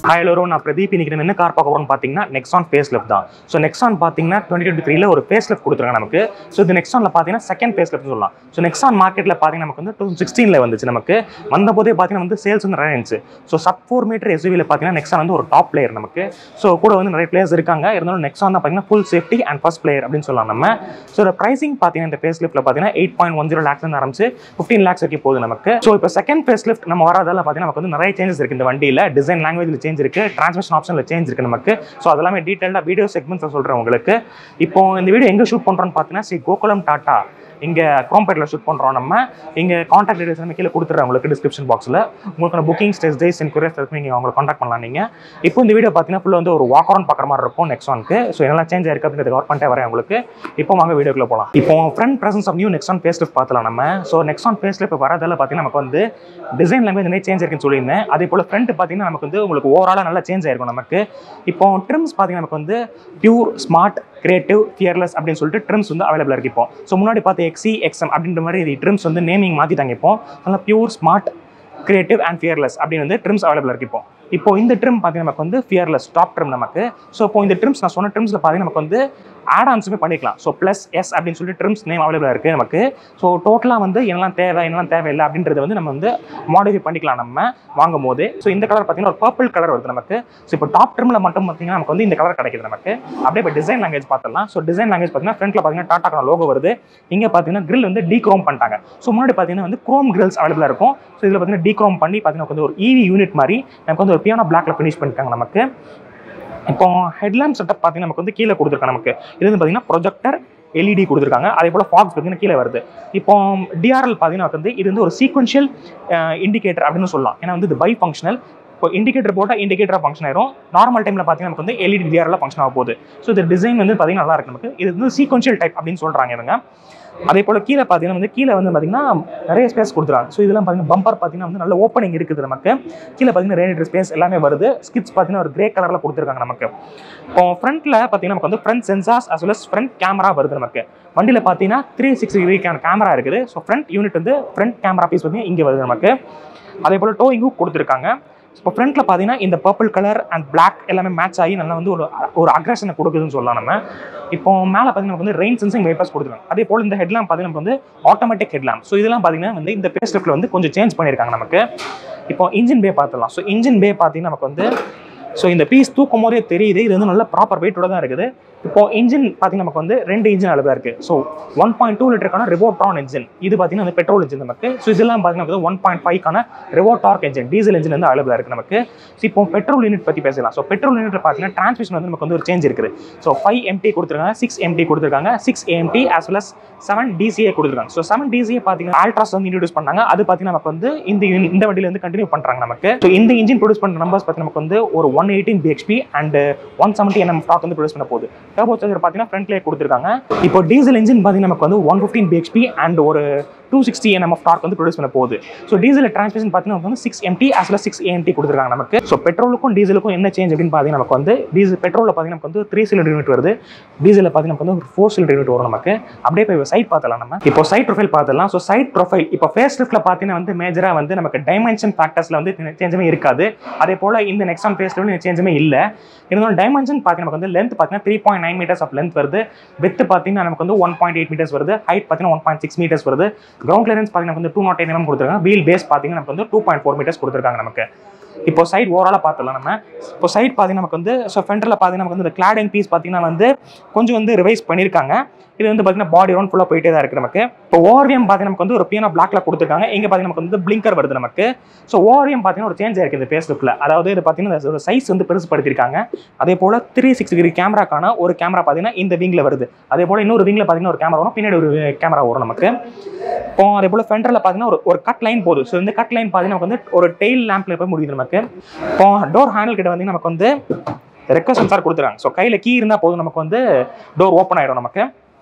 hi எல்லோரும் நான் பிரதீப் இன்னைக்கு நம்ம என்ன கார் பார்க்க போறோம்னு பார்த்தீங்கன்னா நெக்ஸான் ஃபேஸ் லிஃப்ட் தான் ஸோ நெக்ஸான் பார்த்தீங்கன்னா டுவெண்ட்டி டுவெண்ட்டி த்ரீல ஒரு ஃபேஸ் லிஃப்ட் கொடுத்துருக்காங்க நமக்கு ஸோ இது நெக்ஸானில் பார்த்தீங்கன்னா செகண்ட் ஃபேஸ் லிஃப்ட் சொல்லலாம் ஸோ நெக்ஸான் மார்க்கெட்டில் பார்த்தீங்கன்னா நமக்கு வந்து டூ சிக்ஸ்டீனில் வந்துச்சு நமக்கு வந்த போதே பார்த்தீங்கன்னா வந்து சேல்ஸ் வந்து நிறைய இருந்துச்சு ஸோ சப் ஃபோர் மீட்டர் எஸ்யூவியில் பார்த்தீங்கன்னா நெக்ஸான் வந்து ஒரு டாப் பிளேயர் நமக்கு ஸோ கூட வந்து நிறைய பிளேயர்ஸ் இருக்காங்க இருந்தாலும் நெக்ஸான் தான் பார்த்தீங்கன்னா full safety and first player அப்படின்னு சொல்லலாம் நம்ம ஸோ இந்த ப்ரைசிங் பார்த்தீங்கன்னா இந்த ஃபேஸ் லிஃப்ட்டில் பார்த்தீங்கன்னா eight point one zero lakhs ஆரம்பிச்சு ஃபிஃப்டீன் லேக்ஸ் வரைக்கும் போகுது நமக்கு ஸோ இப்போ செகண்ட் ஃபேஸ் லிஃப்ட் நம்ம வரதால பார்த்தீங்கன்னா நமக்கு வந்து நிறைய சேஞ்சஸ் இருக்குது இந்த வண்டியில் டிசைன் லாங்குவேஜில் சேஞ்ச் இருக்கு டிரான்ஸ்மிஷன் ஆப்ஷனில் சேஞ்ச் இருக்கு நமக்கு ஸோ அதெல்லாமே டீட்டெயிலாக வீடியோ செக்மெண்ட்ஸ் சொல்கிறேன் உங்களுக்கு இப்போ இந்த வீடியோ எங்கே ஷூட் பண்ணுறோன்னு பார்த்தீங்கன்னா ஸ்ரீ கோகுலம் டாட்டா இங்கே குரோம்பேட்டில் ஷூட் பண்ணுறோம் நம்ம இங்கே காண்டாக்ட் டீடைல்ஸ் எல்லாமே கீழே கொடுத்துறேன் உங்களுக்கு டிஸ்கிரிப்ஷன் பாக்ஸில் உங்களுக்கான booking stays days and couriers இருக்கு நீங்கள் அவங்களை காண்டாக்ட் பண்ணலாம் நீங்கள் இப்போ இந்த வீடியோ பார்த்தீங்கன்னா ஃபுல்லாக வந்து ஒரு வாக் அரௌண்ட் பார்க்குற மாதிரி இருக்கும் நெக்ஸானுக்கு ஸோ என்னெல்லாம் சேஞ்ச் ஆயிருக்கு அப்படிங்கிறது கவர் பண்ணிட்டே வரேன் உங்களுக்கு இப்போ வாங்க வீடியோக்குள்ள போகலாம் இப்போ front presence of new Nexon face lift பார்த்தலாம் நம்ம ஸோ நெக்ஸான் ஃபேஸ் லிஃப்ட் வரதால பார்த்தீங்கன்னா நமக்கு வந்து டிசைன் லாங்குவேஜ் நிறைய சேஞ்ச் இருக்குன்னு சொல்லியிருந்தேன் அதே போல் ஃப்ரண்ட் பார்த்தீங்கன்னா நமக்கு வந்து உங்களுக்கு ஓவராலாக நல்லா சேஞ்ச் ஆயிருக்கும் நமக்கு இப்போ ட்ரிம்ஸ் பார்த்தீங்கன்னா நமக்கு வந்து பியூர் ஸ்மார்ட் கிரியேட்டிவ் ஃபியர்லெஸ் அப்படின்னு சொல்லிட்டு ட்ரிம்ஸ் வந்து அவைலபிள் இருக்கு இப்போ ஸோ முன்னாடி பார்த்து எக்ஸி எக்ஸ்எம் அப்படின்ற மாதிரி இது ட்ரிம்ஸ் வந்து நேமிங் மாற்றிட்டாங்க இப்போ நல்லா pure smart creative and fearless அப்படின்னு வந்து ட்ரிம்ஸ் அவைலபிள் இருக்கு இப்போ இப்போ இந்த ட்ரிம் பார்த்தீங்கன்னா நமக்கு வந்து ஃபியர்லெஸ் டாப் ட்ரிம் நமக்கு ஸோ இப்போ இந்த ட்ரிம்ஸ் நான் சொன்ன ட்ரிம்ஸில் பார்த்தீங்கன்னா நமக்கு வந்து ஆட் ஆன்ஸுமே பண்ணிக்கலாம் ஸோ ப்ளஸ் எஸ் அப்படின்னு சொல்லிட்டு ட்ரிம்ஸ் நேம் அவைலபிளாக இருக்குது நமக்கு ஸோ டோட்டலாக வந்து என்னெல்லாம் தேவை என்னெல்லாம் தேவையில்லை அப்படின்றத வந்து நம்ம வந்து மாடிஃபை பண்ணிக்கலாம் நம்ம வாங்கும் போது ஸோ இந்த கலர் பார்த்தீங்கன்னா ஒரு பர்பிள் கலர் வருது நமக்கு ஸோ இப்போ டாப் ட்ரிமில் மட்டும் பார்த்தீங்கன்னா நமக்கு வந்து இந்த கலர் கிடைக்குது நமக்கு அப்படியே இப்போ டிசைன் லாங்குவேஜ் பார்த்துலாம் ஸோ டிசைன் லாங்குவேஜ் பார்த்தீங்கன்னா ஃப்ரண்ட்டில் பார்த்தீங்கன்னா டாட்டாக்கான லோகோ வருது இங்கே பார்த்தீங்கன்னா grill வந்து டீ க்ரோம் பண்ணிட்டாங்க ஸோ முன்னாடி பார்த்தீங்கன்னா வந்து க்ரோம் கிரில்ஸ் அவைலபிளாக இருக்கும் ஸோ இதில் பார்த்தீங்கன்னா டீ க்ரோம் பண்ணி பார்த்தீங்கன்னா வந்து ஒரு ஈவி யூனிட் மாதிரி நமக்கு வந்து ஒரு பியானோ பிளாக்ல ஃபினிஷ் பண்ணிட்டாங்க நமக்கு இப்போ ஹெட்லாம்ப் செட்டப் பார்த்தீங்கன்னா நமக்கு வந்து கீழே கொடுத்துருக்காங்க நமக்கு இது வந்து பார்த்தீங்கன்னா ப்ரொஜெக்டர் எல்இடி கொடுத்துருக்காங்க அதே போல் ஃபாக்ஸ் பார்த்தீங்கன்னா கீழே வருது இப்போ டிஆர்எல் பார்த்தீங்கன்னா வந்து இது வந்து ஒரு சீக்வன்ஷியல் இண்டிகேட்டர் அப்படின்னு சொல்லலாம் ஏன்னா வந்து இது பை ஃபங்க்ஷனல் இப்போ இண்டிகேட்டர் போட்டால் இண்டிகேட்டராக ஃபங்க்ஷன் ஆயிரும் நார்மல் டைமில் பார்த்தீங்கன்னா நமக்கு வந்து எல்இடி டிஆரில் ஃபங்க்ஷன் ஆக போகுது ஸோ இது டிசைன் வந்து பார்த்தீங்கன்னா நல்லா இருக்கு நமக்கு இது வந்து சீக்வன்ஷியல் டைப் அப்படின்னு சொல்கிறாங்க இவங்க அதே போல் கீழே பார்த்தீங்கன்னா வந்து கீழே வந்து பார்த்தீங்கன்னா நிறைய ஸ்பேஸ் கொடுத்துருக்காங்க ஸோ இதெல்லாம் பார்த்தீங்கன்னா பம்பர் பார்த்தீங்கன்னா வந்து நல்ல ஓப்பனிங் இருக்குது நமக்கு கீழே பார்த்தீங்கன்னா ரேடியேட்டர் ஸ்பேஸ் எல்லாமே வருது ஸ்கிட்ஸ் பார்த்தீங்கன்னா ஒரு கிரே கலரில் கொடுத்துருக்காங்க நமக்கு இப்போ ஃப்ரண்ட்டில் பார்த்தீங்கன்னா நமக்கு வந்து front sensors as well as front camera வருது நமக்கு வண்டியில் பார்த்தீங்கன்னா த்ரீ சிக்ஸ்டி டிகிரிக்கான கேமரா இருக்குது ஸோ ஃப்ரண்ட் யூனிட் வந்து ஃப்ரண்ட் கேமரா பீஸ் பார்த்தீங்கன்னா இங்கே வருது நமக்கு அதே போல் டோயிங்கும் கொடுத்துருக்காங்க இப்போ ஃப்ரண்ட்டில் பார்த்தீங்கன்னா இந்த பர்பிள் கலர் அண்ட் பிளாக் எல்லாமே மேட்ச் ஆகி நல்லா வந்து ஒரு ஒரு அக்ரஷனை கொடுக்குதுன்னு சொல்லலாம் நம்ம இப்போ மேலே பார்த்தீங்கன்னா நமக்கு வந்து ரெயின் சென்சிங் வைப்பர்ஸ் கொடுத்துருக்காங்க அதே போல் இந்த ஹெட்லாம் பார்த்தீங்கன்னா நமக்கு வந்து ஆட்டோமேட்டிக் ஹெட்லாம் ஸோ இதெல்லாம் பார்த்தீங்கன்னா வந்து இந்த பேஸ் லிஃப்ட்டில் வந்து கொஞ்சம் சேஞ்ச் பண்ணியிருக்காங்க நமக்கு இப்போ இன்ஜின் பே பார்த்துடலாம் ஸோ இன்ஜின் பே பார்த்தீங்கன்னா நமக்கு வந்து ஸோ இந்த பீஸ் தூக்கும் போதே தெரியுது இது வந்து நல்ல ப்ராப்பர் வெயிட்டோட தான் இருக்குது இப்போ இன்ஜின் பார்த்தீங்கன்னா நமக்கு வந்து ரெண்டு இன்ஜின் அளவாக இருக்குது ஸோ ஒன் பாயிண்ட் டூ லிட்டருக்கான ரிவோட்ரான் இன்ஜின் இது பார்த்தீங்கன்னா வந்து பெட்ரோல் இன்ஜின் நமக்கு ஸோ இதெல்லாம் பார்த்தீங்கன்னா ஒன் பாயிண்ட் ஃபைவ்க்கான ரிவோடார்க் இன்ஜின் டீசல் இன்ஜின் வந்து அவைலபிளாக இருக்குது நமக்கு ஸோ இப்போ பெட்ரோல் யூனிட் பற்றி பேசலாம் ஸோ பெட்ரோல் யூனிட் பார்த்தீங்கன்னா டிரான்ஸ்மிஷன் வந்து நமக்கு வந்து ஒரு சேஞ்ச் இருக்குது ஸோ ஃபைவ் எம்டி கொடுத்துருக்காங்க சிக்ஸ் எம்டி கொடுத்துருக்காங்க six AMT as well as seven DCA கொடுத்துருக்காங்க ஸோ செவன் டிசிஏ பார்த்தீங்கன்னா ஆல்ட்ராஸ் வந்து இன்ட்ரடியூஸ் பண்ணாங்க அது பார்த்தீங்கன்னா நமக்கு வந்து இந்த uni- இந்த வண்டியில வந்து கண்டினியூ பண்ணுறாங்க நமக்கு ஸோ இந்த இன்ஜின் ப்ரொடியூஸ் பண்ணுற நம்பர்ஸ் பார்த்து நமக்கு வந்து ஒரு one eighteen BHP and one seventy NM top வந்து ப்ரொடியூஸ் பண்ண போகுது டர்போ சார்ஜர் பார்த்தீங்கன்னா ஃப்ரண்ட்லேயே கொடுத்துருக்காங்க இப்போ டீசல் இன்ஜின் பார்த்தீங்கன்னா நமக்கு வந்து ஒன் ஃபிஃப்டீன் பிஹெச்பி அண்ட் ஒரு two sixty NM of torque வந்து ப்ரொடியூஸ் பண்ண போகுது ஸோ டீசல் டிரான்ஸ்மிஷன் பார்த்தீங்கன்னா நமக்கு வந்து six MT as well as six AMT கொடுத்துருக்காங்க நமக்கு ஸோ பெட்ரோலுக்கும் டீசலுக்கும் என்ன சேஞ்ச் அப்படின்னு பார்த்தீங்கன்னா நமக்கு வந்து டீசல் பெட்ரோலில் பார்த்தீங்கன்னா நமக்கு வந்து த்ரீ சிலிண்டர் யூனிட் வருது டீசலில் பார்த்தீங்கன்னா நமக்கு வந்து ஒரு ஃபோர் சிலிண்டர் யூனிட் வரும் நமக்கு அப்படியே இப்போ சைட் பார்த்தலாம் நம்ம இப்போ சைட் ப்ரொஃபைல் பார்த்துலாம் ஸோ சைட் ப்ரொஃபைல் இப்போ ஃபேஸ் லிஃப்ட்டில் பார்த்தீங்கன்னா வந்து மேஜராக வந்து நமக்கு டைமென்ஷன் ஃபேக்டர்ஸில் வந்து சேஞ்சுமே இருக்காது அதே போல் இந்த நெக்ஸான் ஃபேஸ் லிஃப்ட் சேஞ்சுமே இல்லை இருந்தாலும் டைமென்ஷன் பார்த்தீங்கன்னா நமக்கு வந்து லென்த் பார்த்தீங்கன்னா three point nine metres of length வருது வித் பார்த்தீங்கன்னா நமக்கு வந்து ஒன் பாயிண்ட் எயிட் மீட்டர்ஸ் வருது ஹைட் பார்த்தீங்கன்னா ஒன் பாயிண்ட் சிக்ஸ் மீட்டர்ஸ் வருது கிரவுண்ட் கிளியரன்ஸ் பார்த்தீங்கன்னா வந்து டூ நாட் எயிட் எம்எம் கொடுத்துருக்காங்க வீல் பேஸ் பார்த்தீங்கன்னா நமக்கு வந்து டூ பாயிண்ட் ஃபோர் மீட்டர்ஸ் கொடுத்துருக்காங்க நமக்கு இப்போ சைட் ஓவராலாக பார்த்துலாம் நம்ம இப்போ சைட் பார்த்தீங்கன்னா நமக்கு வந்து ஸோ ஃப்ரண்ட்டில் பார்த்தீங்கன்னா நமக்கு வந்து இந்த கிளாடிங் பீஸ் பார்த்தீங்கன்னா வந்து கொஞ்சம் வந்து ரிவைஸ் பண்ணியிருக்காங்க இது வந்து பார்த்தீங்கன்னா பாடி ரவுண்ட் ஃபுல்லாக போயிட்டே தான் இருக்குது நமக்கு இப்போ ஓஆர்விஎம் பார்த்தீங்கன்னா நமக்கு வந்து ஒரு பியானோ பிளாக்ல கொடுத்துருக்காங்க இங்கே பார்த்தீங்கன்னா நமக்கு வந்து பிளிங்கர் வருது நமக்கு ஸோ ஓஆர்விஎம் பார்த்தீங்கன்னா ஒரு சேஞ்ச் ஆயிருக்கு இந்த ஃபேஸ் லுக்கில் அதாவது இது பார்த்தீங்கன்னா இதோட சைஸ் வந்து பெருசுப்படுத்திருக்காங்க அதே போல் த்ரீ சிக்ஸ் டிகிரி கேமராக்கான ஒரு கேமரா பார்த்தீங்கன்னா இந்த விங்கில் வருது அதே போல் இன்னொரு விங்கில் பார்த்தீங்கன்னா ஒரு கேமரா வரும் பின்னாடி ஒரு கேமரா வரும் நமக்கு இப்போ அதே போல் ஃப்ரண்டில் பார்த்தீங்கன்னா ஒரு ஒரு கட் லைன் போகுது ஸோ இந்த கட் லைன் பார்த்தீங்கன்னா நமக்கு வந்து ஒரு டெயில் லேம்பில் போய் முடியுது நமக்கு இப்போ டோர் ஹேண்டில் கிட்ட வந்து நமக்கு வந்து ரெக்வஸ்ட் சென்சார் கொடுத்துருக்காங்க ஸோ கையில் கீ இருந்தால் போதும் நமக்கு வந்து டோர் ஓப்பன் ஆகிடும் நமக்கு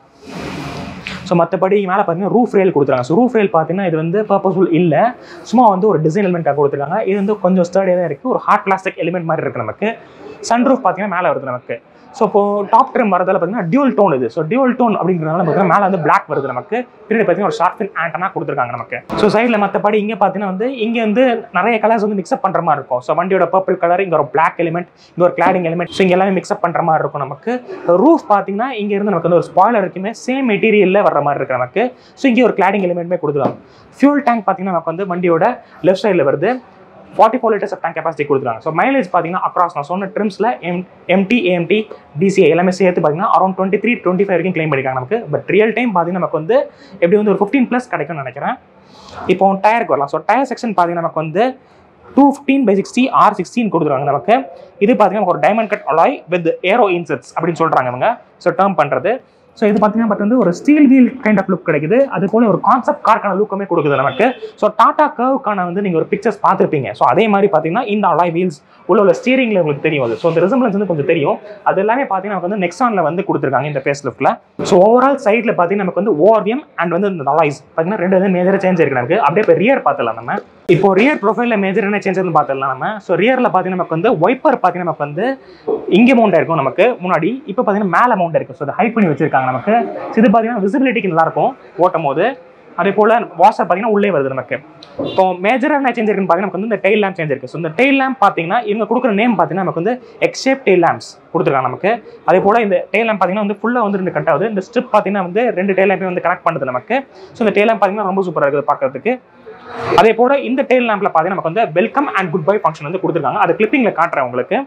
ஸோ மற்றபடி மேலே பார்த்தீங்கன்னா ரூஃப் ரேல் கொடுத்துருக்காங்க ஸோ ரூஃப் ரேல் பார்த்தீங்கன்னா இது வந்து பர்பஸ்ஃபுல் இல்லை சும்மா வந்து ஒரு டிசைன் எலிமெண்ட்டாக கொடுத்துருக்காங்க இது வந்து கொஞ்சம் ஸ்டடியாக தான் இருக்குது ஒரு ஹார்ட் பிளாஸ்டிக் எலிமெண்ட் மாதிரி இருக்குது நமக்கு சன் ரூஃப் பார்த்தீங்கன்னா மேலே வருது நமக்கு ஸோ இப்போ டாப் ட்ரிம் வரதால பார்த்தீங்கன்னா டியூல் டோன் இது ஸோ டியூல் டோன் அப்படிங்கிறதுனால பார்த்தீங்கன்னா மேலே வந்து பிளாக் வருது நமக்கு பின்னாடி பார்த்தீங்கன்னா ஒரு ஷார்ட் ஃபின் ஆண்டனா கொடுத்துருக்காங்க நமக்கு ஸோ சைடில் மற்றபடி இங்கே பார்த்தீங்கன்னா வந்து இங்கே வந்து நிறைய கலர்ஸ் வந்து மிக்ஸ்அப் பண்ணுற மாதிரி இருக்கும் ஸோ வண்டியோட பர்பிள் கலர் இங்கே ஒரு பிளாக் எலிமெண்ட் இங்கே ஒரு கிளாடிங் எலிமெண்ட் ஸோ இங்கே எல்லாமே மிக்ஸ்அப் பண்ணுற மாதிரி இருக்கும் நமக்கு ரூஃப் பார்த்தீங்கன்னா இங்கே இருந்து நமக்கு வந்து ஒரு ஸ்பாய்லர் இருக்குமே சேம் மெட்டீரியலில் வர மாதிரி இருக்கு நமக்கு ஸோ இங்கே ஒரு கிளாடிங் எலிமெண்ட்மே கொடுத்துருக்காங்க ஃபியூல் டேங்க் பார்த்தீங்கன்னா நமக்கு வந்து வண்டியோட லெஃப்ட் சைடில் வருது forty four litres tank capacity கொடுத்துருக்காங்க ஸோ மைலேஜ் பார்த்தீங்கன்னா அக்ராஸ் நான் சொன்ன ட்ரிம்ஸில் எம் எம்டி ஏஎம்டி டிசிஏ எல்லாமே சேர்த்து பார்த்தீங்கன்னா around twenty three twenty five வரைக்கும் கிளைம் பண்ணிருக்காங்க நமக்கு பட் ரியல் டைம் பார்த்தீங்கன்னா நமக்கு வந்து எப்படி வந்து ஒரு ஃபிஃப்டீன் ப்ளஸ் கிடைக்கும்னு நினைக்கிறேன் இப்போ டயருக்கு வரலாம் ஸோ டயர் செக்ஷன் பார்த்தீங்கன்னா நமக்கு வந்து two fifteen by sixty R sixteen கொடுத்துருக்காங்க நமக்கு இது பார்த்தீங்கன்னா நமக்கு ஒரு diamond cut alloy with aero insets அப்படின்னு சொல்கிறாங்க இவங்க ஸோ டேர்ம் பண்ணுறது ஸோ இது பார்த்தீங்கன்னா பட் வந்து ஒரு steel wheel kind of look கிடைக்குது அது போல ஒரு கான்செப்ட் கார்க்கான லுக்குமே கொடுக்குது நமக்கு ஸோ டாடா கர்வுக்கான வந்து நீங்கள் ஒரு பிக்சர்ஸ் பார்த்துருப்பீங்க ஸோ அதே மாதிரி பார்த்தீங்கன்னா இந்த அலாய் வீல்ஸ் உள்ள உள்ள ஸ்டீரிங்ல உங்களுக்கு தெரியும் அது ஸோ இந்த ரிசம்பிளன்ஸ் வந்து கொஞ்சம் தெரியும் அது எல்லாமே பார்த்தீங்கன்னா நமக்கு வந்து நெக்ஸானில் வந்து கொடுத்துருக்காங்க இந்த ஃபேஸ் லிஃப்ட்டில் ஸோ ஓவரால் சைடில் பார்த்தீங்கன்னா நமக்கு வந்து ஓஆர்விஎம் அண்ட் வந்து இந்த அலாய்ஸ் பார்த்தீங்கன்னா ரெண்டு வந்து மேஜர் சேஞ்ச் இருக்கு நமக்கு அப்படியே இப்போ ரியர் பார்த்துலாம் நம்ம இப்போ ரியர் ப்ரொஃபைலில் மேஜர் என்ன சேஞ்சஸ்னு பார்த்துடலாம் நம்ம ஸோ ரியரில் பார்த்தீங்கன்னா நமக்கு வந்து ஒய்ப்பர் பார்த்தீங்கன்னா நமக்கு வந்து இங்கே மவுண்ட் இருக்கும் நமக்கு முன்னாடி இப்போ பார்த்தீங்கன்னா மேலே மவுண்ட் இருக்கும் ஸோ அதை ஹைட் பண்ணி வச்சிருக்காங்க நமக்கு So இது பார்த்தீங்கன்னா விசிபிலிட்டிக்கு நல்லா இருக்கும் ஓட்டும் போது அதே போல் வாஷர் பார்த்தீங்கன்னா உள்ளே வருது நமக்கு இப்போ மேஜராக என்ன சேஞ்ச் இருக்குன்னு பார்த்தீங்கன்னா நமக்கு வந்து இந்த டெயில் லேம்ப் சேஞ்ச் இருக்கு ஸோ இந்த டெயில் லேம்ப் பார்த்தீங்கன்னா இவங்க கொடுக்குற நேம் பார்த்தீங்கன்னா நமக்கு வந்து எக்ஷேப் டெயில் லேம்ப்ஸ் கொடுத்துருக்காங்க நமக்கு அதே போல் இந்த டெயில் லேம்ப் பார்த்தீங்கன்னா வந்து ஃபுல்லாக வந்து ரெண்டு கட் ஆகுது இந்த ஸ்ட்ரிப் பார்த்தீங்கன்னா வந்து ரெண்டு டெயில் லேம்பையும் வந்து கனெக்ட் பண்ணுது நமக்கு ஸோ இந்த டெயில் லேம்ப் பார்த்தீங்கன்னா ரொம்ப சூப்பராக இருக்குது பார்க்கறதுக்கு அதே போல இந்த டெயில் லேம்ப்ல பார்த்தீங்கன்னா நமக்கு வந்து welcome and good bye function வந்து கொடுத்துருக்காங்க அது கிளிப்பிங்ல காட்டுறேன் உங்களுக்கு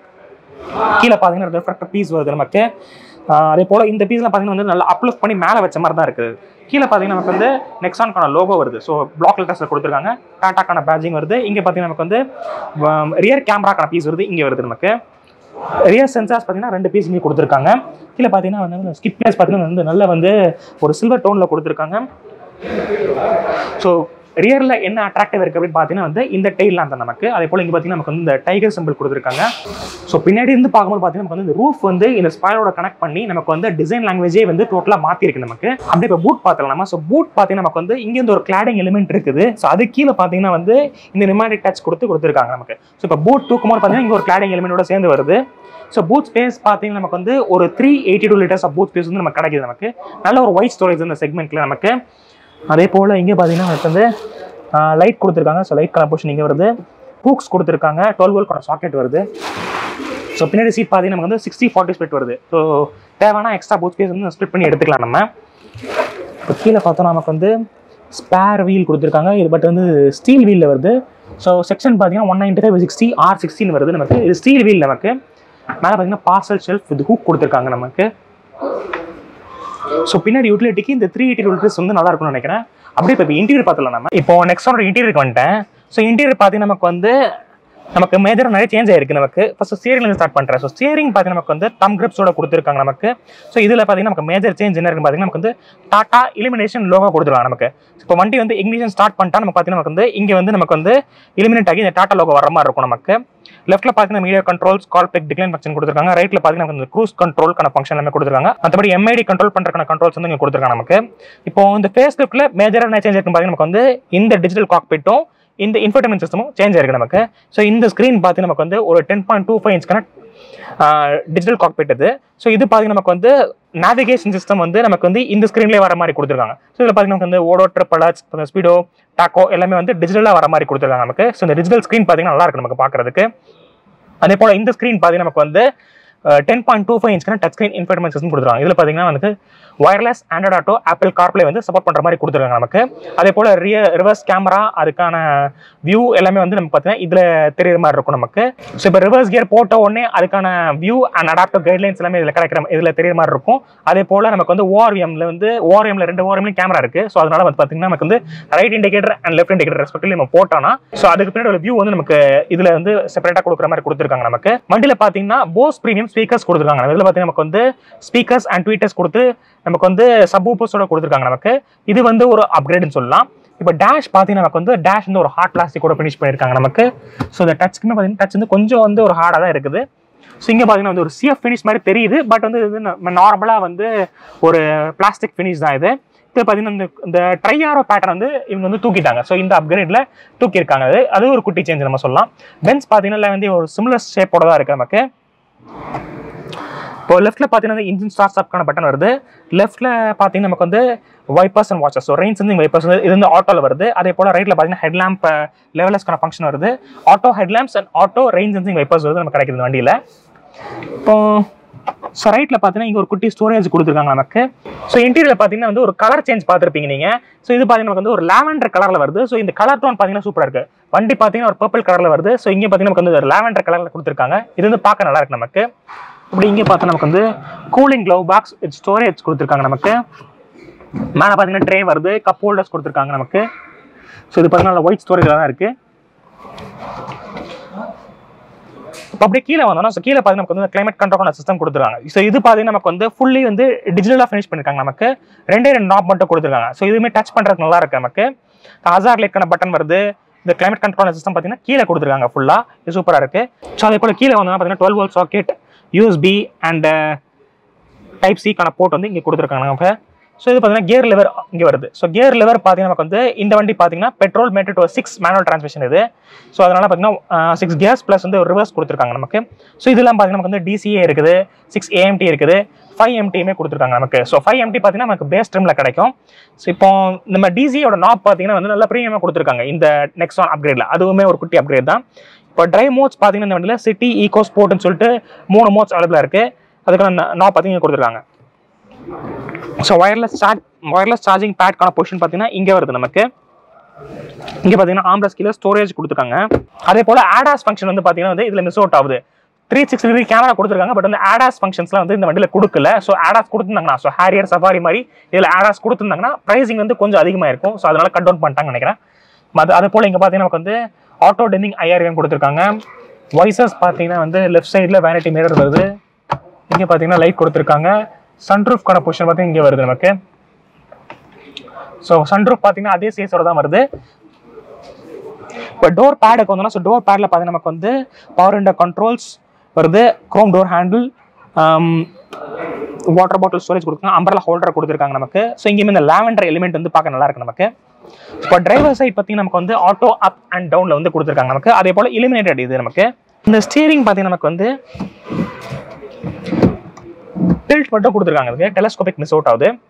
கீழே பார்த்தீங்கன்னா ரெஃப்ராக்டர் பீஸ் வருது நமக்கு ஆஹ் அதே போல இந்த பீஸ்லாம் பார்த்தீங்கன்னா வந்து நல்லா அப்லிஃப்ட் பண்ணி மேலே வச்ச மாதிரி தான் இருக்குது கீழே பார்த்தீங்கன்னா நமக்கு வந்து நெக்ஸான்கான லோகோ வருது ஸோ பிளாக் லெட்டர்ஸில் கொடுத்துருக்காங்க டாட்டாக்கான பேஜிங் வருது இங்கே பார்த்தீங்கன்னா நமக்கு வந்து ரியர் கேமராக்கான பீஸ் வருது இங்கே வருது நமக்கு ரியர் சென்சார்ஸ் பார்த்தீங்கன்னா ரெண்டு பீஸ் இங்கே கொடுத்துருக்காங்க கீழே பார்த்தீங்கன்னா வந்து ஸ்கிப் பிளேஸ் பார்த்தீங்கன்னா வந்து நல்லா வந்து ஒரு சில்வர் டோனில் கொடுத்துருக்காங்க ஸோ ரியரில் என்ன அட்ராக்டிவ் இருக்குது அப்படின்னு பார்த்தீங்கன்னா வந்து இந்த டெய்லாம் தான் நமக்கு அதே போல் இங்கே பார்த்தீங்கன்னா நமக்கு வந்து இந்த டைகர் சிம்பிள் கொடுத்துருக்காங்க ஸோ பின்னாடி இருந்து பார்க்கும்போது பார்த்தீங்கன்னா நமக்கு வந்து இந்த ரூஃப் வந்து இந்த ஸ்பைரோட கனெக்ட் பண்ணி நமக்கு வந்து டிசைன் லாங்குவேஜே வந்து டோட்டலாக மாற்றிருக்கு நமக்கு அப்படியே இப்போ பூட் பார்த்துலாம் நம்ம ஸோ பூட் பார்த்தீங்கன்னா நமக்கு வந்து இங்கேருந்து ஒரு கிளாடிங் எலிமெண்ட் இருக்குது ஸோ அது கீழே பார்த்தீங்கன்னா வந்து இந்த நிமாட்டிக் டச் கொடுத்து கொடுத்துருக்காங்க நமக்கு ஸோ இப்போ பூட் தூக்கும்போது பார்த்தீங்கன்னா இங்கே ஒரு கிளாடிங் எலிமெண்டோட சேர்ந்து வருது ஸோ பூத் ஸ்பேஸ் பார்த்தீங்கன்னா நமக்கு வந்து ஒரு three eighty two litres of boot space வந்து நமக்கு கிடைக்குது நமக்கு நல்ல ஒரு ஒயிட் ஸ்டோரேஜ் இந்த செக்மெண்ட்டில் நமக்கு அதே போல் இங்கே பார்த்தீங்கன்னா நமக்கு வந்து லைட் கொடுத்துருக்காங்க ஸோ லைட் கலர் இங்கே வருது பூக்ஸ் கொடுத்துருக்காங்க டுவெல் வோல்ட் சாக்கெட் வருது ஸோ பின்னாடி சீட் பார்த்தீங்கன்னா நமக்கு வந்து சிக்ஸ்டி ஃபார்ட்டி ஸ்பிளிட் வருது ஸோ தேவையான எக்ஸ்ட்ரா பூத் ஸ்பேஸ் வந்து ஸ்ப்ளிட் பண்ணி எடுத்துக்கலாம் நம்ம இப்போ கீழே பார்த்தோம்னா நமக்கு வந்து ஸ்பேர் வீல் கொடுத்துருக்காங்க இது பட் வந்து ஸ்டீல் வீலில் வருது ஸோ செக்ஷன் பார்த்தீங்கன்னா one ninety five sixty R sixteen வருது நமக்கு இது ஸ்டீல் வீல் நமக்கு மேலே பார்த்தீங்கன்னா பார்சல் ஷெல்ஃப் வித் ஹூக் கொடுத்துருக்காங்க நமக்கு ஸோ பின்னாடி யூட்டிலிட்டிக்கு இந்த த்ரீ எயிட்டி ருபீஸ் வந்து நல்லா இருக்கும்னு நினைக்கிறேன் அப்படியே இப்போ இன்டீரியர் பார்த்துலாம் நம்ம இப்போ நெக்ஸ்டோட இன்டீரியருக்கு வந்துட்டேன் ஸோ இன்டீரியர் பார்த்தீங்கன்னா நமக்கு வந்து நமக்கு மேஜராக நிறைய சேஞ்ச் ஆயிருக்கு நமக்கு ஃபர்ஸ்ட் ஸ்டியரிங்ல ஸ்டார்ட் பண்ணுறேன் ஸோ ஸ்டியரிங் பார்த்தீங்கன்னா நமக்கு வந்து தம் கிரிப்ஸோட கொடுத்துருக்காங்க நமக்கு ஸோ இதில் பார்த்தீங்கன்னா நமக்கு மேஜர் சேஞ்ச் என்ன இருக்குன்னு பார்த்தீங்கன்னா நமக்கு வந்து டாடா இலிமினேஷன் லோகோ கொடுத்துருவாங்க நமக்கு இப்போ வண்டி வந்து இக்னிஷன் ஸ்டார்ட் பண்ணிட்டா நமக்கு பார்த்தீங்கன்னா நமக்கு வந்து இங்கே வந்து நமக்கு வந்து இலிமினேட் ஆகி இந்த டாடா லோகோ வர மாதிரி இருக்கும் நமக்கு லெஃப்ட்ல பார்த்தீங்கன்னா media controls call pick decline function கொடுத்துருக்காங்க ரைட்ல பார்த்தீங்கன்னா நமக்கு க்ரூஸ் கண்ட்ரோல்க்கான ஃபங்க்ஷன் எல்லாமே கொடுத்துருக்காங்க மற்றபடி எம்ஐடி கண்ட்ரோல் பண்ணுறதுக்கான கண்ட்ரோல்ஸ் வந்து இங்கே கொடுத்துருக்காங்க நமக்கு இப்போ இந்த ஃபேஸ் லிஃப்ட்ல மேஜராக என்ன சேஞ்ச் இருக்குன்னு பார்த்தீங்கன்னா நமக்கு வந்து இந்த டிஜிட்டல் காக்பிட்டும் இந்த இன்ஃபர்டைன்மெண்ட் சிஸ்டமும் சேஞ்ச் ஆயிருக்கு நமக்கு ஸோ இந்த ஸ்க்ரீன் பார்த்து நமக்கு வந்து ஒரு டென் பாயிண்ட் டூ ஃபைவ் இன்ச்க்கான டிஜிட்டல் காக்பிட் இது ஸோ இது பார்த்தீங்கன்னா நமக்கு வந்து நேவிகேஷன் சிஸ்டம் வந்து நமக்கு வந்து இந்த ஸ்க்ரீன்லேயே வர மாதிரி கொடுத்துருக்காங்க ஸோ இதில் பார்த்தீங்கன்னா நமக்கு வந்து ஓடோட்டர் பலச் ஸ்பீடோ டாக்கோ எல்லாமே வந்து டிஜிட்டலாக வர மாதிரி கொடுத்துருக்காங்க நமக்கு ஸோ இந்த டிஜிட்டல் ஸ்க்ரீன் பார்த்தீங்கன்னா நல்லா இருக்கு நமக்கு பார்க்கறதுக்கு அதே போல் இந்த ஸ்க்ரீன் பார்த்தீங்கன்னா நமக்கு வந்து டென் பாயிண்ட் டூ ஃபைவ் இன்ச்க்கான டச் ஸ்க்ரீன் இன்ஃபர்மேஷன் சிஸ்டம் கொடுத்துருக்காங்க இதில் பார்த்தீங்கன்னா வந்து wireless Android Auto Apple CarPlay வந்து சப்போர்ட் பண்ணுற மாதிரி கொடுத்துருக்காங்க நமக்கு அதே போல் ரிய ரிவர்ஸ் கேமரா அதுக்கான வியூ எல்லாமே வந்து நமக்கு பார்த்தீங்கன்னா இதில் தெரியுற மாதிரி இருக்கும் நமக்கு ஸோ இப்போ ரிவர்ஸ் கியர் போட்ட உடனே அதுக்கான வியூ அண்ட் அடாப்டர் கைட்லைன்ஸ் எல்லாமே இதில் கிடைக்கிற இதில் தெரியுற மாதிரி இருக்கும் அதே போல் நமக்கு வந்து ஓஆர்எம்ல வந்து ஓஆர்எம்ல ரெண்டு ஓஆர்எம்லையும் கேமரா இருக்கு ஸோ அதனால வந்து பார்த்தீங்கன்னா நமக்கு வந்து right indicator and left indicator respective நம்ம போட்டோம்னா ஸோ அதுக்கு பின்னாடி ஒரு வியூ வந்து நமக்கு இதில் வந்து செப்பரேட்டாக கொடுக்குற மாதிரி கொடுத்துருக்காங்க நமக்கு வண்டியில் பார்த்தீங்கன்னா போஸ் ப்ரீமியம் ஸ்பீக்கர்ஸ் கொடுத்துருக்காங்க இதில் பார்த்தீங்கன்னா நமக்கு வந்து ஸ்பீக்கர்ஸ் அண்ட் ட்வீட்டர்ஸ் கொடுத்து நமக்கு வந்து சப்வூப்பர்ஸோட கொடுத்துருக்காங்க நமக்கு இது வந்து ஒரு அப்கிரேட்னு சொல்லலாம் இப்போ டேஷ் பார்த்தீங்கன்னா நமக்கு வந்து டேஷ் வந்து ஒரு ஹார்ட் பிளாஸ்டிக்கோட ஃபினிஷ் பண்ணியிருக்காங்க நமக்கு ஸோ இந்த டச்சுக்குமே பார்த்தீங்கன்னா டச் வந்து கொஞ்சம் வந்து ஒரு ஹார்டாக தான் இருக்குது ஸோ இங்கே பார்த்தீங்கன்னா வந்து ஒரு சிஎஃப் ஃபினிஷ் மாதிரி தெரியுது பட் வந்து இது நார்மலாக வந்து ஒரு பிளாஸ்டிக் ஃபினிஷ் தான் இது இது பார்த்தீங்கன்னா இந்த இந்த ட்ரையாரோ பேட்டர்ன் வந்து இவங்க வந்து தூக்கிட்டாங்க ஸோ இந்த அப்கிரேடில் தூக்கியிருக்காங்க அது அது ஒரு குட்டி சேஞ்ச் நம்ம சொல்லலாம் பென்ஸ் பார்த்தீங்கன்னா வந்து ஒரு சிமிலர் ஷேப்போட தான் இருக்குது நமக்கு இப்போ லெஃப்ட்ல பார்த்தீங்கன்னா இன்ஜின் ஸ்டார்ட் ஸ்டாப்க்கான பட்டன் வருது லெஃப்ட்ல பார்த்தீங்கன்னா நமக்கு வந்து wipers and watches so rain sensing wipers வந்து இது வந்து ஆட்டோவில் வருது அதே போல் ரைட்டில் பார்த்தீங்கன்னா ஹெட்லாம்ப் லெவலஸ்க்கான ஃபங்க்ஷன் வருது auto headlamps and auto rain sensing wipers வந்து நமக்கு கிடைக்குது இந்த வண்டியில் இப்போ ஸோ ரைட்டில் பார்த்தீங்கன்னா இங்கே ஒரு குட்டி ஸ்டோரேஜ் கொடுத்துருக்காங்க நமக்கு ஸோ இன்டீரியர் பார்த்தீங்கன்னா வந்து ஒரு கலர் சேஞ்ச் பார்த்துருப்பீங்க நீங்கள் ஸோ இது பார்த்தீங்கன்னா நமக்கு வந்து ஒரு லாவெண்டர் கலரில் வருது ஸோ இந்த கலர் டோன் பார்த்தீங்கன்னா சூப்பராக இருக்கு வண்டி பார்த்தீங்கன்னா ஒரு பர்பிள் கலரில் வருது ஸோ இங்கே பார்த்தீங்கன்னா நமக்கு வந்து ஒரு லாவெண்டர் கலரில் கொடுத்துருக்காங்க இது வந்து பார்க்க நல்லா இருக்கு நமக்கு இப்படி இங்கே பார்த்தா நமக்கு வந்து கூலிங் க்ளவ் பாக்ஸ் ஸ்டோரேஜ் கொடுத்துருக்காங்க நமக்கு மேலே பார்த்தீங்கன்னா ட்ரே வருது கப் ஹோல்டர்ஸ் கொடுத்துருக்காங்க நமக்கு ஸோ இது பார்த்தீங்கன்னா ஒயிட் ஸ்டோரேஜ் தான் இருக்குது இப்போ அப்படியே கீழே வந்தோம்னா ஸோ கீழே பார்த்தீங்கன்னா நமக்கு வந்து கிளைமேட் கண்ட்ரோல் சிஸ்டம் கொடுத்துருக்காங்க ஸோ இது பார்த்தீங்கன்னா நமக்கு வந்து ஃபுல்லி வந்து டிஜிட்டலாக ஃபினிஷ் பண்ணிருக்காங்க நமக்கு ரெண்டே ரெண்டு நாப் மட்டும் கொடுத்துருக்காங்க ஸோ இதுவுமே டச் பண்ணுறதுக்கு நல்லா இருக்கு நமக்கு ஹசார் லேக்கான பட்டன் வருது இந்த கிளைமேட் கண்ட்ரோல் சிஸ்டம் பார்த்தீங்கன்னா கீழே கொடுத்துருக்காங்க ஃபுல்லாக இது சூப்பராக இருக்கு ஸோ அதே போல் கீழே வந்தோம்னா பார்த்தீங்கன்னா twelve volt socket USB and type சிக்கான போர்ட் வந்து இங்கே கொடுத்துருக்காங்க நமக்கு ஸோ இது பார்த்தீங்கன்னா கியர் லெவர் இங்கே வருது ஸோ கியர் லெவர் பார்த்தீங்கன்னா நமக்கு வந்து இந்த வண்டி பார்த்தீங்கன்னா பெட்ரோல் மேட்டட் ஒரு சிக்ஸ் மேனுவல் டிரான்ஸ்மிஷன் இது ஸோ அதனால பார்த்தீங்கன்னா சிக்ஸ் கியர்ஸ் ப்ளஸ் வந்து ஒரு ரிவர்ஸ் கொடுத்துருக்காங்க நமக்கு ஸோ இதெல்லாம் பார்த்தீங்கன்னா நமக்கு வந்து டிசிஏ இருக்குது சிக்ஸ் ஏஎம்டி இருக்குது ஃபைவ் எம்டியுமே கொடுத்துருக்காங்க நமக்கு ஸோ ஃபைவ் எம்டி பார்த்தீங்கன்னா நமக்கு பேஸ் ட்ரிமில் கிடைக்கும் ஸோ இப்போ நம்ம டிசியோட நாப் பார்த்தீங்கன்னா வந்து நல்லா ப்ரீமியமாக கொடுத்துருக்காங்க இந்த நெக்ஸ்ட் ஒன் அப்கிரேடில் அதுவுமே ஒரு குட்டி அப்கிரேட் தான் இப்போ ட்ரைவ் மோட்ஸ் பார்த்தீங்கன்னா இந்த வண்டியில் சிட்டி ஈகோ ஸ்போர்ட்னு சொல்லிட்டு மூணு மோட்ஸ் அவைலபிளாக இருக்குது அதுக்கான நாப் பார்த்தீங்கன்னா கொடுத்துருக்காங்க so wireless charge wireless charging பேட்கான பொசிஷன் பார்த்தீங்கன்னா இங்கே வருது நமக்கு இங்கே பார்த்தீங்கன்னா ஆம்ரஸ் கீழே ஸ்டோரேஜ் கொடுத்துருக்காங்க அதே போல் ஆடாஸ் ஃபங்க்ஷன் வந்து பார்த்தீங்கன்னா வந்து இதில் மிஸ் அவுட் ஆகுது த்ரீ சிக்ஸ்டி டிகிரி கேமரா கொடுத்துருக்காங்க பட் வந்து ஆடாஸ் ஃபங்க்ஷன்ஸ்லாம் வந்து இந்த வண்டியில் கொடுக்கல ஸோ ஆடாஸ் கொடுத்துருந்தாங்கன்னா ஸோ ஹேரியர் சஃபாரி மாதிரி இதில் ஆடாஸ் கொடுத்துருந்தாங்கன்னா ப்ரைஸிங் வந்து கொஞ்சம் அதிகமாக இருக்கும் ஸோ அதனால கட் டவுன் பண்ணிட்டாங்கன்னு நினைக்கிறேன் அது அதே போல் இங்கே பார்த்தீங்கன்னா நமக்கு வந்து ஆட்டோ டெமிங் ஐஆர்எம் கொடுத்துருக்காங்க வாய்ஸஸ் பார்த்தீங்கன்னா வந்து லெஃப்ட் சைடில் வேனிட்டி மிரர் வருது இங்கே பார்த்தீங்கன்னா லைட் கொடுத்துருக்காங்க சன்ரூஃப்கான பொசிஷன் பார்த்தீங்கன்னா இங்கே வருது நமக்கு ஸோ சன்ரூஃப் பார்த்தீங்கன்னா அதே சேஸோட தான் வருது இப்போ டோர் பேடுக்கு வந்தோம்னா ஸோ டோர் பேடில் பார்த்தீங்கன்னா நமக்கு வந்து பவர் விண்டோ கண்ட்ரோல்ஸ் வருது chrome door handle water bottle storage கொடுத்துருக்காங்க அம்பரலா ஹோல்டர் கொடுத்துருக்காங்க நமக்கு ஸோ இங்கேயுமே இந்த லாவெண்டர் எலிமெண்ட் வந்து பார்க்க நல்லா இருக்கு நமக்கு இப்போ டிரைவர் சைட் பார்த்தீங்கன்னா நமக்கு வந்து ஆட்டோ அப் அண்ட் டவுனில் வந்து கொடுத்துருக்காங்க நமக்கு அதே போல் இலிமினேட்டட் இது நமக்கு இந்த ஸ்டீரிங் பார்த்தீங்கன்னா நமக்கு வந்து டில்ட் மட்டும் கொடுத்துருக்காங்க அதுக்கு டெலஸ்கோபிக் மிஸ் அவுட் ஆகுது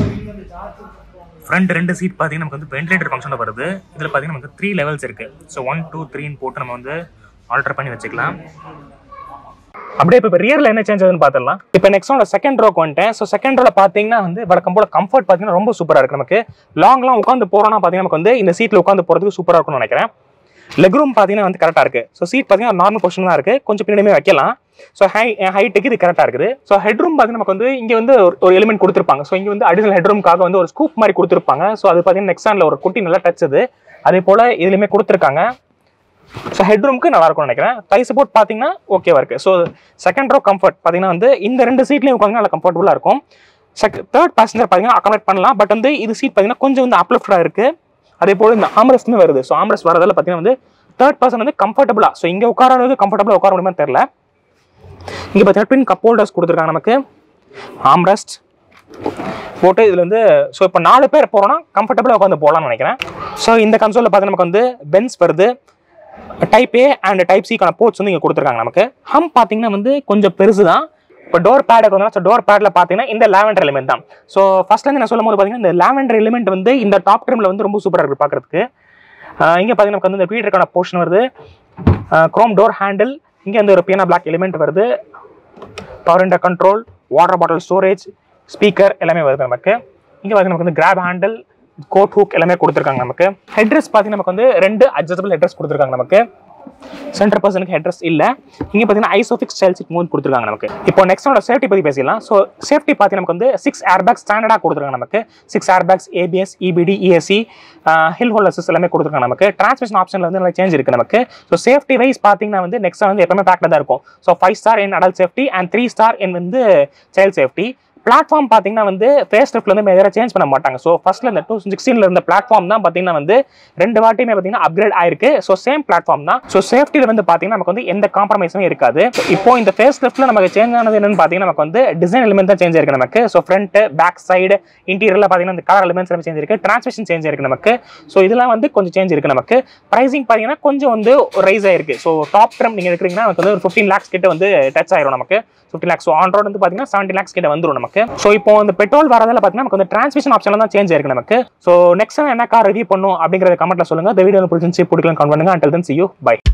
ஃப்ரண்ட் ரெண்டு சீட் பார்த்தீங்கன்னா நமக்கு வந்து வென்டிலேட்டர் ஃபங்க்ஷனில் வருது இதில் பார்த்தீங்கன்னா நமக்கு த்ரீ லெவல்ஸ் இருக்கு ஸோ ஒன் டூ த்ரீன்னு போட்டு நம்ம வந்து ஆல்டர் பண்ணி வச்சுக்கலாம் அப்படியே இப்போ ரியரில் என்ன சேஞ்ச் ஆகுதுன்னு பார்த்துடலாம் இப்போ நெக்ஸ்டோட செகண்ட் ரோக்கு வந்துட்டேன் ஸோ செகண்ட் ரோல பார்த்தீங்கன்னா வந்து வழக்கம் போல கம்ஃபர்ட் பார்த்தீங்கன்னா ரொம்ப சூப்பராக இருக்கு நமக்கு லாங்லாம் உட்காந்து போகிறோம்னா பார்த்தீங்கன்னா நமக்கு வந்து இந்த சீட்டில் உட்காந்து போகிறதுக்கு சூப்பராக இருக்கும்னு நினைக்கிறேன் லெக் ரூம் பார்த்தீங்கன்னா வந்து கரெக்டாக இருக்கு ஸோ சீட் பார்த்தீங்கன்னா நார்மல் பொசிஷன் தான் இருக்கு கொஞ்சம் பின்னாடியுமே வைக்கலாம் ஸோ ஹை ஹைட்டுக்கு இது கரெக்டாக இருக்குது ஸோ ஹெட் ரூம் பார்த்தீங்கன்னா நமக்கு வந்து இங்கே வந்து ஒரு- ஒரு எலிமெண்ட் கொடுத்துருப்பாங்க ஸோ இங்கே வந்து அடிஷனல் ஹெட் ரூம்காக வந்து ஒரு ஸ்கூப் மாதிரி கொடுத்துருப்பாங்க ஸோ அது பார்த்தீங்கன்னா நெக்ஸ்டானில் ஒரு குட்டி நல்லா டச் அது அதே போல் இதுலையுமே கொடுத்துருக்காங்க ஸோ ஹெட் ரூமுக்கு நல்லா இருக்கும்னு நினைக்கிறேன் தை சப்போர்ட் பார்த்தீங்கன்னா ஓகேவா இருக்கு ஸோ செகண்ட் ரோ கம்ஃபர்ட் பார்த்தீங்கன்னா வந்து இந்த ரெண்டு சீட்லையும் உட்காந்து நல்லா கம்ஃபர்டபுளாக இருக்கும் செக் தேர்ட் பேசஞ்சர் பார்த்தீங்கன்னா அக்காமடேட் பண்ணலாம் பட் வந்து இது சீட் பார்த்தீங்கன்னா கொஞ்சம் வந்து அப்லிஃப்டாக இருக்கு அதே போல் இந்த ஆம்ரஸ்ட்டுமே வருது ஸோ ஆம்ரஸ்ட் வரதால பார்த்தீங்கன்னா வந்து தேர்ட் பர்சன் வந்து கம்ஃபர்டபுளாக ஸோ இங்கே உட்கார அளவுக்கு கம்ஃபர்டபுளாக உட்கார முடியுமா தெரியல இங்கே பார்த்தீங்கன்னா ட்வின் கப் ஹோல்டர்ஸ் கொடுத்துருக்காங்க நமக்கு ஆம்ரஸ்ட் போட்டு இதில் வந்து ஸோ இப்போ நாலு பேர் போகிறோம்னா கம்ஃபர்டபுளாக உட்காந்து போகலாம்னு நினைக்கிறேன் ஸோ இந்த கன்சோலில் பார்த்தீங்கன்னா நமக்கு வந்து பென்ஸ் வருது டைப் ஏ அண்ட் டைப் சிக்கான போர்ட்ஸ் வந்து இங்கே கொடுத்துருக்காங்க நமக்கு ஹம் பார்த்தீங்கன்னா வந்து கொஞ்சம் பெருசு தான் இப்போ டோர் பேடுக்கு வந்து ஸோ டோர் பேடில் பார்த்தீங்கன்னா இந்த லாவெண்டர் எலிமெண்ட் தான் ஸோ ஃபர்ஸ்ட்லேருந்து நான் சொல்லும் போது பார்த்தீங்கன்னா இந்த லாவெண்டர் எலிமெண்ட் வந்து இந்த டாப் ட்ரிமில் வந்து ரொம்ப சூப்பராக இருக்குது பார்க்குறதுக்கு இங்கே பார்த்தீங்கன்னா நமக்கு வந்து இந்த ஃபீடருக்கான போர்ஷன் வருது க்ரோம் டோர் ஹேண்டில் இங்கே வந்து ஒரு பியானா பிளாக் எலிமெண்ட் வருது power window control water bottle storage speaker எல்லாமே வருது நமக்கு இங்கே பார்த்தீங்கன்னா நமக்கு வந்து கிராப் ஹேண்டில் கோட் ஹூக் எல்லாமே கொடுத்துருக்காங்க நமக்கு ஹெட்ரஸ் பார்த்தீங்கன்னா நமக்கு வந்து ரெண்டு அட்ஜஸ்டபிள் ஹெட்ரஸ் கொடுத்துருக்காங்க நமக்கு சென்டர் பர்சனுக்கு ஹெட்ரஸ் இல்லை இங்கே பார்த்தீங்கன்னா ஐசோஃபிக்ஸ் ஸ்டைல் சிக் மூவ் கொடுத்துருக்காங்க நமக்கு இப்போ நெக்ஸ்டோட சேஃப்டி பற்றி பேசிடலாம் ஸோ சேஃப்டி பார்த்து நமக்கு வந்து சிக்ஸ் ஏர் பேக்ஸ் ஸ்டாண்டர்டாக கொடுத்துருக்காங்க நமக்கு six air bags ABS EBD ESC hill hold assist எல்லாமே கொடுத்துருக்காங்க நமக்கு டிரான்ஸ்மிஷன் ஆப்ஷனில் வந்து நல்லா சேஞ்ச் இருக்குது நமக்கு ஸோ சேஃப்டி வைஸ் பார்த்தீங்கன்னா வந்து நெக்ஸ்ட் வந்து எப்பவுமே பேக்கில் தான் இருக்கும் so five star in adult safety and three star in வந்து சைல்ட் சேஃப்டி பிளாட்ஃபார்ம் பார்த்தீங்கன்னா வந்து ஃபேஸ் லிஃப்ட்ல வந்து மேஜராக சேஞ்ச் பண்ண மாட்டாங்க ஸோ ஃபர்ஸ்ட்ல இந்த டூ சிக்ஸ்டீன்ல இருந்த பிளாட்ஃபார்ம் தான் பார்த்தீங்கன்னா வந்து ரெண்டு வாட்டியுமே பார்த்தீங்கன்னா அப்கிரேட் ஆயிருக்கு ஸோ சேம் பிளாட்ஃபார்ம் தான் ஸோ சேஃப்டியில் வந்து பார்த்தீங்கன்னா நமக்கு வந்து எந்த காம்ப்ரமைஸும் இருக்காது So, இப்போ இந்த ஃபேஸ் லிஃப்ட்ல நமக்கு சேஞ்ச் ஆனது என்னன்னு பார்த்தீங்கன்னா நமக்கு வந்து டிசைன் எலிமெண்ட் தான் சேஞ்ச் ஆயிருக்கு நமக்கு ஸோ ஃப்ரண்ட் பேக் சைடு இன்டீரியர்ல பார்த்தீங்கன்னா இந்த கலர் எலிமெண்ட்ஸ் எல்லாமே சேஞ்ச் இருக்கு டிரான்ஸ்மிஷன் சேஞ்ச் ஆயிருக்கு நமக்கு ஸோ இதெல்லாம் வந்து கொஞ்சம் சேஞ்ச் இருக்கு நமக்கு ப்ரைசிங் பார்த்தீங்கன்னா கொஞ்சம் வந்து ரைஸ் ஆயிருக்கு ஸோ டாப் ட்ரம் நீங்க எடுக்கிறீங்கன்னா நமக்கு வந்து ஒரு ஃபிஃப்டீன் லேக்ஸ் கிட்ட வந்து டச் ஆயிரும் நமக்கு fifty lakhs so on road வந்து பார்த்தீங்கன்னா செவன்டி லேக்ஸ் கிட்ட வந்துரும் நமக்கு ஸோ இப்போ இந்த பெட்ரோல் வரதில் பார்த்தீங்கன்னா நமக்கு வந்து டிரான்ஸ்மிஷன் ஆப்ஷன்ல தான் சேஞ்ச் ஆயிருக்கு நமக்கு ஸோ நெக்ஸ்ட் என்ன கார் ரிவ்யூ பண்ணும் அப்படிங்கறத கமெண்ட்ல சொல்லுங்க இந்த வீடியோ பிடிச்சிருந்துச்சு பிடிக்கலாம் கமெண்ட் பண்ணுங்க until then see you by